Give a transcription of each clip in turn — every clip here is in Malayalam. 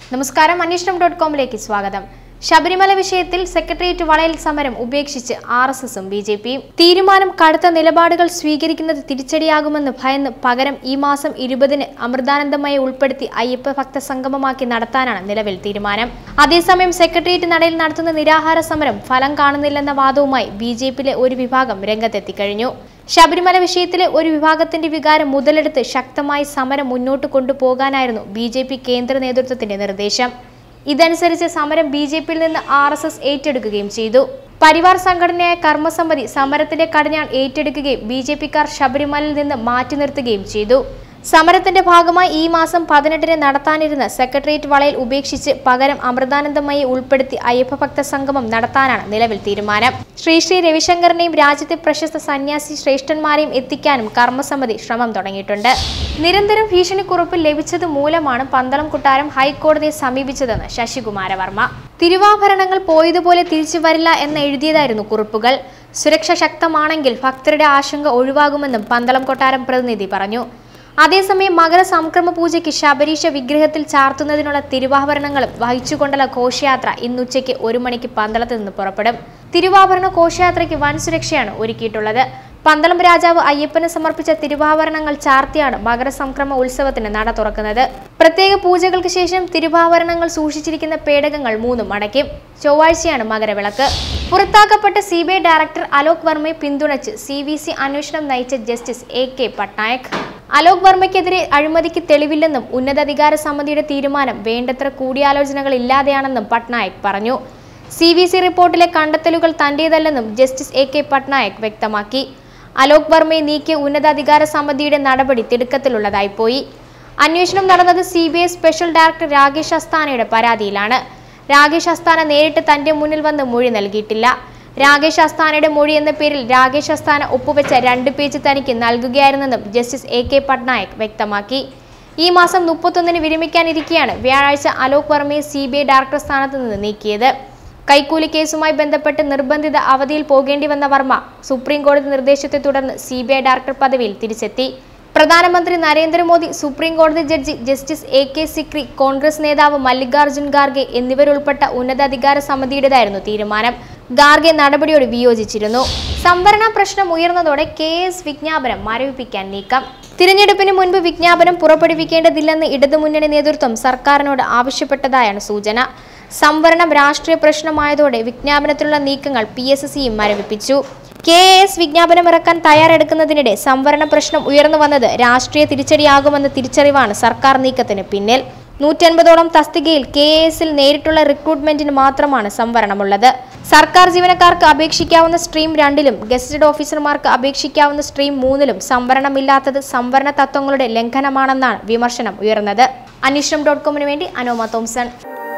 നമസ്കാരം അന്വേഷണം ഡോട്ട് കോമിലേക്ക് സ്വാഗതം ശബരിമല വിഷയത്തിൽ സെക്രട്ടേറിയറ്റ് വളയൽ സമരം ഉപേക്ഷിച്ച് ആർ എസ് എസും ബി ജെ പിയും തീരുമാനം കടുത്ത നിലപാടുകൾ സ്വീകരിക്കുന്നത് തിരിച്ചടിയാകുമെന്ന് ഭയന്ന് പകരം ഈ മാസം ഇരുപതിന് അമൃതാനന്ദമയെ ഉൾപ്പെടുത്തി അയ്യപ്പ ഭക്ത സംഗമമാക്കി നടത്താനാണ് നിലവിൽ തീരുമാനം അതേസമയം സെക്രട്ടേറിയറ്റ് നടയിൽ നടത്തുന്ന നിരാഹാര സമരം ഫലം കാണുന്നില്ലെന്ന വാദവുമായി ബി ജെ പിയിലെ ഒരു വിഭാഗം രംഗത്തെത്തിക്കഴിഞ്ഞു ശബരിമല വിഷയത്തിലെ ഒരു വിഭാഗത്തിന്റെ വികാരം മുതലെടുത്ത് ശക്തമായി സമരം മുന്നോട്ട് കൊണ്ടുപോകാനായിരുന്നു ബി ജെ പി കേന്ദ്ര നേതൃത്വത്തിന്റെ നിർദ്ദേശം ഇതനുസരിച്ച് സമരം ബി ജെ പിയിൽ നിന്ന് ആർ എസ് എസ് ഏറ്റെടുക്കുകയും ചെയ്തു പരിവാർ സംഘടനയായ കർമ്മസമിതി സമരത്തിന്റെ കടിഞ്ഞാൺ ഏറ്റെടുക്കുകയും ബി ജെ പിക്കാർ ശബരിമലയിൽ നിന്ന് മാറ്റി നിർത്തുകയും ചെയ്തു സമരത്തിന്റെ ഭാഗമായി ഈ മാസം പതിനെട്ടിന് നടത്താനിരുന്ന സെക്രട്ടേറിയറ്റ് വളയിൽ ഉപേക്ഷിച്ച് പകരം അമൃതാനന്ദമയെ ഉൾപ്പെടുത്തി അയ്യപ്പ ഭക്ത സംഗമം നടത്താനാണ് നിലവിൽ തീരുമാനം ശ്രീ ശ്രീ രവിശങ്കറിനെയും രാജ്യത്തെ പ്രശസ്ത സന്യാസി ശ്രേഷ്ഠന്മാരെയും എത്തിക്കാനും കർമ്മസമിതി ശ്രമം തുടങ്ങിയിട്ടുണ്ട് നിരന്തരം ഭീഷണിക്കുറിപ്പ് ലഭിച്ചത് മൂലമാണ് പന്തളം കൊട്ടാരം ഹൈക്കോടതിയെ സമീപിച്ചതെന്ന് ശശികുമാര വർമ്മ തിരുവാഭരണങ്ങൾ പോയതുപോലെ തിരിച്ചു വരില്ല എന്ന് എഴുതിയതായിരുന്നു കുറിപ്പുകൾ സുരക്ഷ ശക്തമാണെങ്കിൽ ഭക്തരുടെ ആശങ്ക ഒഴിവാകുമെന്നും പന്തളം കൊട്ടാരം പ്രതിനിധി പറഞ്ഞു അതേസമയം മകര സംക്രമ പൂജയ്ക്ക് ശബരീശ വിഗ്രഹത്തിൽ ചാർത്തുന്നതിനുള്ള തിരുവാഭരണങ്ങളും വഹിച്ചുകൊണ്ടുള്ള ഘോഷയാത്ര ഇന്നുച്ചയ്ക്ക് ഒരു മണിക്ക് പന്തളത്ത് നിന്ന് പുറപ്പെടും തിരുവാഭരണ ഘോഷയാത്രയ്ക്ക് വൻ സുരക്ഷയാണ് ഒരുക്കിയിട്ടുള്ളത് പന്തളം രാജാവ് അയ്യപ്പന് സമർപ്പിച്ച തിരുവാഭരണങ്ങൾ ചാർത്തിയാണ് മകരസംക്രമ ഉത്സവത്തിന് നട തുറക്കുന്നത് പ്രത്യേക പൂജകൾക്ക് ശേഷം തിരുവാഭരണങ്ങൾ സൂക്ഷിച്ചിരിക്കുന്ന പേടകങ്ങൾ മൂന്നും അടയ്ക്കും ചൊവ്വാഴ്ചയാണ് മകരവിളക്ക് പുറത്താക്കപ്പെട്ട C B I director Alok വർമ്മയെ പിന്തുണച്ച് സി വി സി അന്വേഷണം നയിച്ച justice A K Patnaik Alok വർമ്മയ്ക്കെതിരെ അഴിമതിക്ക് തെളിവില്ലെന്നും ഉന്നതാധികാര സമിതിയുടെ തീരുമാനം വേണ്ടത്ര കൂടിയാലോചനകൾ ഇല്ലാതെയാണെന്നും പട്നായക് പറഞ്ഞു സി വി സി റിപ്പോർട്ടിലെ കണ്ടെത്തലുകൾ തന്റേതല്ലെന്നും ജസ്റ്റിസ് എ കെ പട്നായക് വ്യക്തമാക്കി അലോക് വർമ്മയെ നീക്കിയ ഉന്നതാധികാര സമിതിയുടെ നടപടി തിടുക്കത്തിലുള്ളതായി പോയി അന്വേഷണം നടന്നത് C B I special director Rakesh അസ്താനയുടെ പരാതിയിലാണ് രാകേഷ് അസ്താന നേരിട്ട് തന്റെ മുന്നിൽ വന്ന് മൊഴി നൽകിയിട്ടില്ല രാകേഷ് അസ്താനയുടെ മൊഴി എന്ന പേരിൽ രാകേഷ് അസ്താന ഒപ്പുവെച്ച രണ്ട് പേജ് തനിക്ക് നൽകുകയായിരുന്നെന്നും ജസ്റ്റിസ് എ കെ പട്നായക് വ്യക്തമാക്കി ഈ മാസം മുപ്പത്തൊന്നിന് വിരമിക്കാനിരിക്കെയാണ് വ്യാഴാഴ്ച അലോക് വർമ്മയെ സി ബി ഐ ഡയറക്ടർ സ്ഥാനത്ത് നിന്ന് നീക്കിയത് കൈക്കൂലി കേസുമായി ബന്ധപ്പെട്ട് നിർബന്ധിത അവധിയിൽ പോകേണ്ടി വന്ന വർമ്മ സുപ്രീം കോടതി നിർദ്ദേശത്തെ തുടർന്ന് സി ബി ഐ ഡയറക്ടർ പദവിയിൽ തിരിച്ചെത്തി പ്രധാനമന്ത്രി നരേന്ദ്രമോദി സുപ്രീം കോടതി ജഡ്ജി justice A K Sikri Congress നേതാവ് മല്ലികാർജുൻ ഖാർഗെ എന്നിവരുൾപ്പെട്ട ഉന്നതാധികാര സമിതിയുടേതായിരുന്നു തീരുമാനം ഖാർഗെ നടപടിയോട് വിയോജിച്ചിരുന്നു സംവരണ പ്രശ്നം ഉയർന്നതോടെ കെ എസ് വിജ്ഞാപനം മരവിപ്പിക്കാൻ നീക്കം തിരഞ്ഞെടുപ്പിന് മുൻപ് വിജ്ഞാപനം പുറപ്പെടുവിക്കേണ്ടതില്ലെന്ന് ഇടതുമുന്നണി നേതൃത്വം സർക്കാരിനോട് ആവശ്യപ്പെട്ടതായാണ് സൂചന സംവരണം രാഷ്ട്രീയ പ്രശ്നമായതോടെ വിജ്ഞാപനത്തിലുള്ള നീക്കങ്ങൾ പി എസ് സിയും മരവിപ്പിച്ചു കെ എസ് വിജ്ഞാപനം ഇറക്കാൻ തയ്യാറെടുക്കുന്നതിനിടെ സംവരണ പ്രശ്നം ഉയർന്നു വന്നത് രാഷ്ട്രീയ തിരിച്ചടിയാകുമെന്ന തിരിച്ചറിവാണ് സർക്കാർ നീക്കത്തിന് പിന്നിൽ നൂറ്റൻപതോളം തസ്തികയിൽ കെ എസിൽ നേരിട്ടുള്ള റിക്രൂട്ട്മെന്റിന് മാത്രമാണ് സംവരണമുള്ളത് സർക്കാർ ജീവനക്കാർക്ക് അപേക്ഷിക്കാവുന്ന സ്ട്രീം രണ്ടിലും ഗസറ്റഡ് ഓഫീസർമാർക്ക് അപേക്ഷിക്കാവുന്ന സ്ട്രീം മൂന്നിലും സംവരണമില്ലാത്തത് സംവരണ തത്വങ്ങളുടെ ലംഘനമാണെന്നാണ് വിമർശനം ഉയർന്നത് അന്വേഷണം ഡോട്ട് കോമിന് വേണ്ടി Anoma Thomson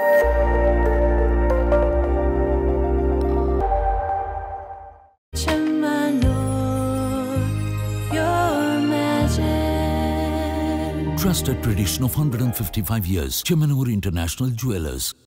my lord, your majesty. Trusted tradition of 155 years. Chemanur International Jewelers.